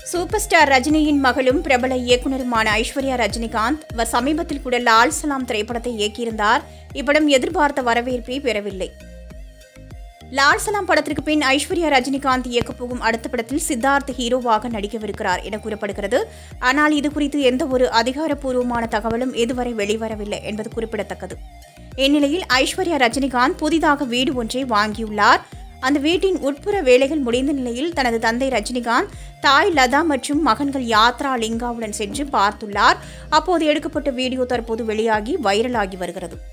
super star ரஜினியின் மகளும் பிரபல இயக்குனருமான ஐஸ்வர்யா ரஜினிகாந்த் வ- சமீபத்தில் கூட லால் சலாம் திரைப்படத்தை இயக்கியிருந்தார் இப்படம் எதிர்பார்த்த வரவேற்பை பெறவில்லை லால் சலாம் படத்திற்கு பின் ஐஸ்வர்யா ரஜினிகாந்த் இயக்கப் போகும் அடுத்த படத்தில் சித்தார்த் ஹீரோவாக நடிக்கவிருக்கிறார் என கூறப்படுகிறது ஆனால் இது குறித்து எந்த ஒரு அதிகாரப்பூர்வமான தகவலும் இதுவரை வெளிவரவில்லை என்பது குறிப்பிடத்தக்கது இந்நிலையில் ஐஸ்வர்யா ரஜினிகாந்த் புதிதாக வீடு ஒன்றை வாங்கியுள்ளார் அந்த வீட்டின் உட்புற வேலைகள் முடிந்த நிலையில் தனது தந்தை ரஜினிகாந்த் தாய் லதா மற்றும் மகன்கள் யாத்ரா லிங்காவுடன் சென்று பார்த்துள்ளார் அப்போது எடுக்கப்பட்ட வீடியோ தற்போது வெளியாகி வைரலாகி வருகிறது